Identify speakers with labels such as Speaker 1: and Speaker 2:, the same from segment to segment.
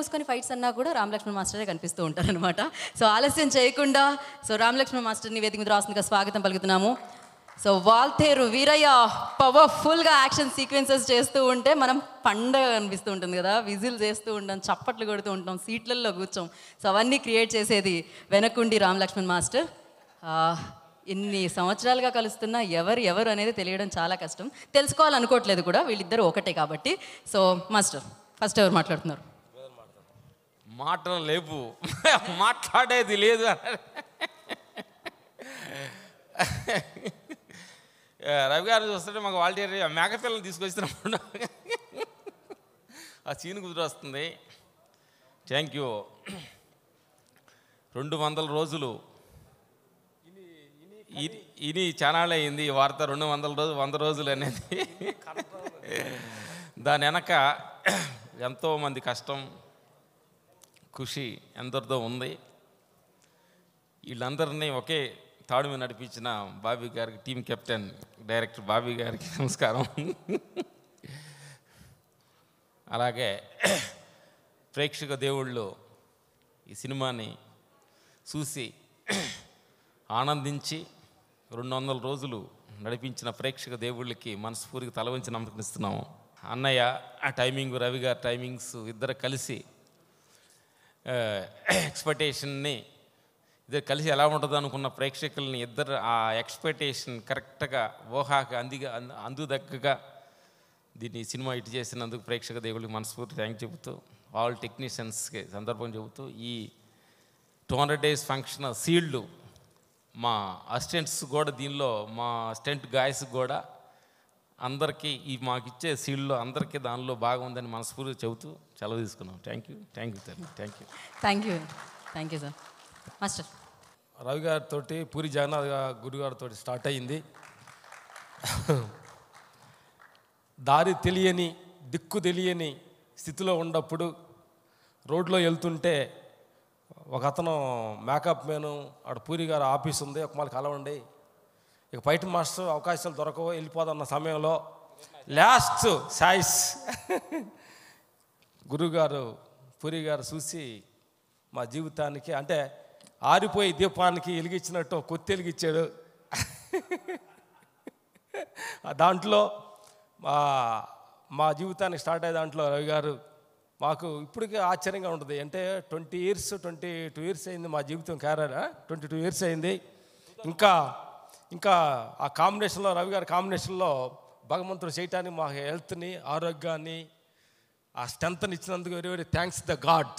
Speaker 1: మూసుకొని ఫైట్స్ అన్నా కూడా రామ్ లక్ష్మణ్ మాస్టరే కనిపిస్తూ ఉంటారనమాట సో ఆలస్యం చేయకుండా సో రామ్ లక్ష్మణ్ మాస్టర్ని వేదిక మీద రాస్తుందిగా స్వాగతం పలుకుతున్నాము సో వాల్తేరు వీరయ్య పవర్ఫుల్గా యాక్షన్ సీక్వెన్సెస్ చేస్తూ ఉంటే మనం పండగ అనిపిస్తూ ఉంటుంది కదా విజిల్ చేస్తూ ఉంటాం చప్పట్లు కొడుతూ ఉంటాం సీట్లలో కూర్చోం సో అవన్నీ క్రియేట్ చేసేది వెనకుండి రామ్ లక్ష్మణ్ మాస్టర్ ఆ, ఎన్ని సంవత్సరాలుగా కలుస్తున్నా ఎవరు ఎవరు అనేది తెలియడం చాలా కష్టం తెలుసుకోవాలనుకోవట్లేదు కూడా వీళ్ళిద్దరూ ఒకటే కాబట్టి సో మాస్టర్ ఫస్ట్ ఎవరు మాట్లాడుతున్నారు
Speaker 2: మాటలు లేవు మాట్లాడేది లేదు ఏ, రవి గారు చూస్తుంటే మాకు వాలంటీర్ మేకపిల్లని తీసుకొచ్చినప్పుడు ఆ సీన్ కుదిరొస్తుంది థ్యాంక్ యూ రెండు వందల రోజులు ఇది ఇది చాలా అయింది ఈ వార్త రెండు వందల రోజులు వంద రోజులు అనేది దాని వెనక ఎంతోమంది కష్టం ఖుషి ఎందరితో ఉంది వీళ్ళందరినీ ఒకే తాడు మీద నడిపించిన బాబీ గారికి టీం కెప్టెన్ డైరెక్టర్ బాబీ గారికి నమస్కారం అలాగే ప్రేక్షక దేవుళ్ళు ఈ సినిమాని చూసి ఆనందించి రెండు వందల రోజులు నడిపించిన ప్రేక్షక దేవుళ్ళకి మనస్ఫూర్తిగా తల వంచి నమస్కరిస్తున్నాము అన్నయ్య ఆ టైమింగ్ రవి గారి టైమింగ్స్ ఇద్దరు కలిసి ఎక్స్పెక్టేషన్ని ఇద్దరు కలిసి ఎలా ఉంటుంది అనుకున్న ప్రేక్షకుల్ని ఇద్దరు ఆ ఎక్స్పెక్టేషన్ కరెక్ట్గా ఊహాకి అందిగా అంద- అందుదగ్గగా దీన్ని ఈ సినిమా ఇటు చేసినందుకు ప్రేక్షక దేవుడికి మనస్ఫూర్తి థ్యాంక్ చెబుతూ ఆల్ టెక్నీషియన్స్కి సందర్భం చెబుతూ ఈ two hundred days function shield మా అసిస్టెంట్స్ కూడా దీనిలో మా అసిస్టెంట్ గాయస్ కూడా అందరికీ ఈ మాకు ఇచ్చే సీల్డ్లో అందరికీ దానిలో భాగం ఉందని మనస్ఫూర్తి చెబుతూ సెలవు తీసుకున్నాం thank you thank you thank you
Speaker 1: thank you thank you sir master
Speaker 3: Ravi గారితో పూరి జగన్నాథ్ గా- గురు గారితో స్టార్ట్ అయ్యింది దారి తెలియని దిక్కు తెలియని స్థితిలో ఉన్నప్పుడు రోడ్లో వెళ్తుంటే ఒక అతను మేకప్ మేను ఆడ పూరి గారు ఆఫీస్ ఉంది ఒక మళ్ళీ కలవండి ఇక బయట మాస్టర్ అవకాశాలు దొరకవు వెళ్ళిపోదన్న సమయంలో లాస్ట్ సాయిస్ గురుగారు పూరి గారు చూసి మా జీవితానికి అంటే ఆరిపోయే దీపానికి వెలిగించినట్టు ఒక కొత్త వెలిగించాడు ఆ దాంట్లో మా మా జీవితానికి స్టార్ట్ అయ్యే దాంట్లో రవి గారు మాకు ఇప్పటికీ ఆశ్చర్యంగా ఉంటుంది అంటే twenty years twenty two years అయింది మా జీవితం క్యారియర్ ట్వంటీ టూ ఇయర్స్ అయింది ఇంకా ఇంకా ఆ కాంబినేషన్లో రవి గారి కాంబినేషన్లో భగవంతుడు చేయటానికి మా హెల్త్ని ఆరోగ్యాన్ని ఆ స్ట్రెంత్ని ఇచ్చినందుకు very very thanks the god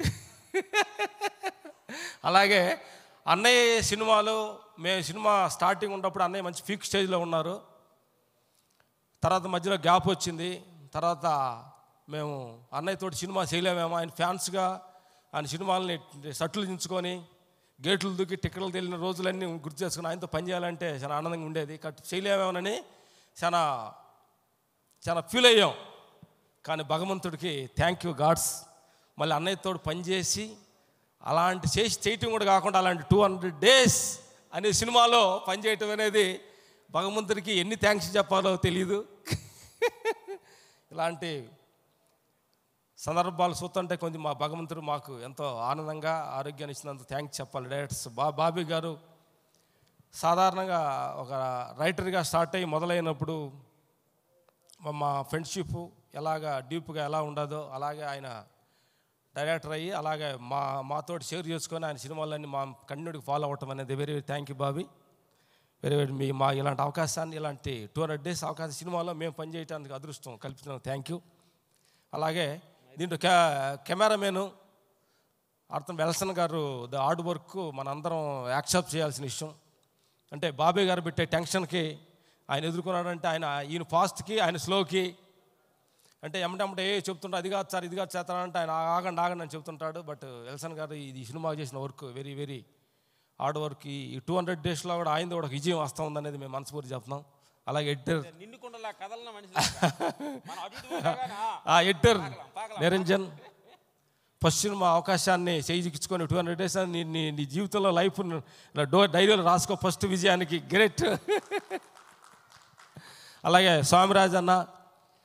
Speaker 3: అలాగే అన్నయ్య సినిమాలు మేము సినిమా స్టార్టింగ్ ఉన్నప్పుడు అన్నయ్య మంచి పీక్ స్టేజ్లో ఉన్నారు తర్వాత మధ్యలో గ్యాప్ వచ్చింది తర్వాత మేము అన్నయ్యతోటి సినిమా చేయలేమేమో ఆయన ఫ్యాన్స్గా ఆయన సినిమాలని సట్లు దించుకొని గేట్లు దూకి టికెట్లు తెలియని రోజులన్నీ గుర్తు చేసుకుని ఆయనతో పనిచేయాలంటే చాలా ఆనందంగా ఉండేది కట్ చేయలేమేమోనని చాలా చాలా ఫీల్ అయ్యాం కానీ భగవంతుడికి థ్యాంక్ యూ గాడ్స్ మళ్ళీ అన్నయ్యతో పనిచేసి అలాంటి చేసి చేయటం కూడా కాకుండా అలాంటి టూ హండ్రెడ్ డేస్ అనే సినిమాలో పనిచేయటం అనేది భగవంతుడికి ఎన్ని థ్యాంక్స్ చెప్పాలో తెలియదు ఇలాంటి సందర్భాలు చూస్తుంటే కొంచెం మా భగవంతుడు మాకు ఎంతో ఆనందంగా ఆరోగ్యాన్ని ఇచ్చినందుకు థ్యాంక్స్ చెప్పాలి డైరెక్టర్స్ బా బాబీ గారు సాధారణంగా ఒక రైటర్గా స్టార్ట్ అయ్యి మొదలైనప్పుడు మా- మా ఫ్రెండ్షిప్ ఎలాగా డీప్గా ఎలా ఉండదో అలాగే ఆయన డైరెక్టర్ అయ్యి అలాగే మా మాతోటి షేర్ చేసుకొని ఆయన సినిమాలన్నీ మా కన్నుడికి ఫాలో అవ్వటం అనేది very very thank you Bobby very very మీ మా ఇలాంటి అవకాశాన్ని ఇలాంటి టూ హండ్రెడ్ డేస్ అవకాశం సినిమాలో మేము పనిచేయడానికి అదృష్టం కల్పించినందుకు థ్యాంక్ యూ అలాగే దీంట్లో కె కెమెరామెను అర్థం వెల్సన్ గారు ద హార్డ్ వర్క్ మనందరం యాక్సెప్ట్ చేయాల్సిన విషయం అంటే బాబీ గారు పెట్టే టెన్షన్కి ఆయన ఎదుర్కొన్నాడంటే ఆయన ఈయన ఫాస్ట్కి ఆయన స్లోకి అంటే ఎమ్మటెమ్మటే ఏ చెప్తుంటా అది కాదు సార్ ఇది కాదు చేస్తానంటే ఆయన ఆగండి ఆగండి అని చెప్తుంటాడు బట్ ఎల్సన్ గారు ఇది సినిమా చేసిన work very very hard work ఈ టూ హండ్రెడ్ డేస్లో కూడా ఆయనది కూడా ఒక విజయం వస్తూ ఉందనేది మేము మనస్ఫూర్తి చెప్తున్నాం అలాగే ఎడిటర్
Speaker 2: నిండుకుండలా కదలన మనిషి మన అటు ఇటు పోయినా
Speaker 3: ఆ ఎడిటర్ నిరంజన్ ఫస్ట్ సినిమా అవకాశాన్ని చేయించుకొని టూ హండ్రెడ్ డేస్ నీ నీ నీ జీవితంలో లైఫ్ డో డైరీలో రాసుకో ఫస్ట్ విజయానికి గ్రేట్ అలాగే స్వామిరాజ్ అన్న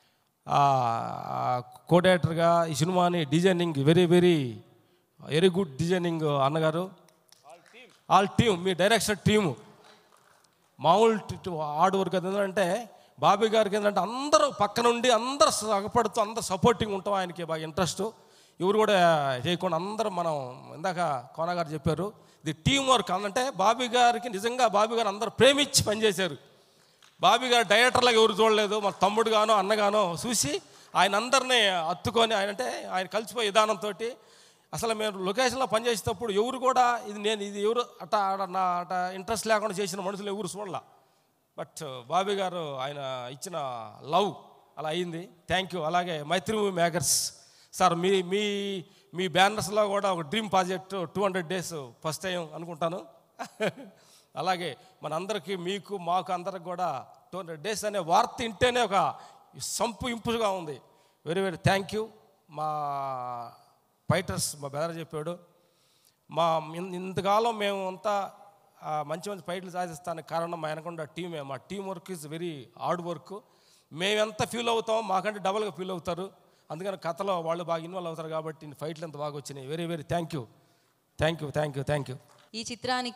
Speaker 3: కోడేటర్గా ఈ సినిమాని designing very very very good designing అన్నగారు ఆల్ టీమ్ మీ డైరెక్షన్ టీము మామూలు హార్డ్ వర్క్ అది ఏంటంటే బాబీ గారికి ఏంటంటే అందరూ పక్క నుండి అందరూ సహపడుతూ అందరూ సపోర్టింగ్ ఉంటాం ఆయనకి బాగా ఇంట్రెస్ట్ ఎవరు కూడా చేయకుండా అందరూ మనం ఇందాక కోన గారు చెప్పారు ఇది టీం వర్క్ అంటే బాబీ గారికి నిజంగా బాబీ గారు అందరూ ప్రేమించి పనిచేశారు బాబీ గారు డైరెక్టర్లాగా ఎవరు చూడలేదు మా తమ్ముడుగానో అన్నగానో చూసి ఆయన అందరినీ హత్తుకొని ఆయన అంటే ఆయన కలిసిపోయే విధానంతో అసలు మేము లొకేషన్లో పనిచేసేటప్పుడు ఎవరు కూడా ఇది నేను ఇది ఎవరు అట్ట ఆడ నా అట ఇంట్రెస్ట్ లేకుండా చేసిన మనుషులు ఎవరు చూడాల బట్ బాబీ గారు ఆయన ఇచ్చిన లవ్ అలా అయింది థ్యాంక్ యూ అలాగే మైత్రి మూవీ మేకర్స్ సార్ మీ మీ మీ బ్యానర్స్లో కూడా ఒక dream project two hundred days first time అనుకుంటాను అలాగే మనందరికీ మీకు మాకు అందరికి కూడా టూ హండ్రెడ్ డేస్ అనే వార్త వింటేనే ఒక సంపు ఇంపుగా ఉంది వెరీ వెరీ థ్యాంక్ యూ మా ఫైటర్స్ మా బెదర్ చెప్పాడు మా ఇన్- ఇంతకాలం మేము అంతా ఆ, మంచి మంచి ఫైట్లు సాధిస్తానికి కారణం మా వెనకుండా టీమే మా team work is very hard work మేము ఎంత ఫీల్ అవుతామో మాకంటే డబల్గా ఫీల్ అవుతారు అందుకని కథలో వాళ్ళు బాగా ఇన్వాల్వ్ అవుతారు కాబట్టి ఫైట్లు ఎంత బాగా వచ్చినాయి very very thank you thank you thank you thank you
Speaker 1: ఈ చిత్రానికి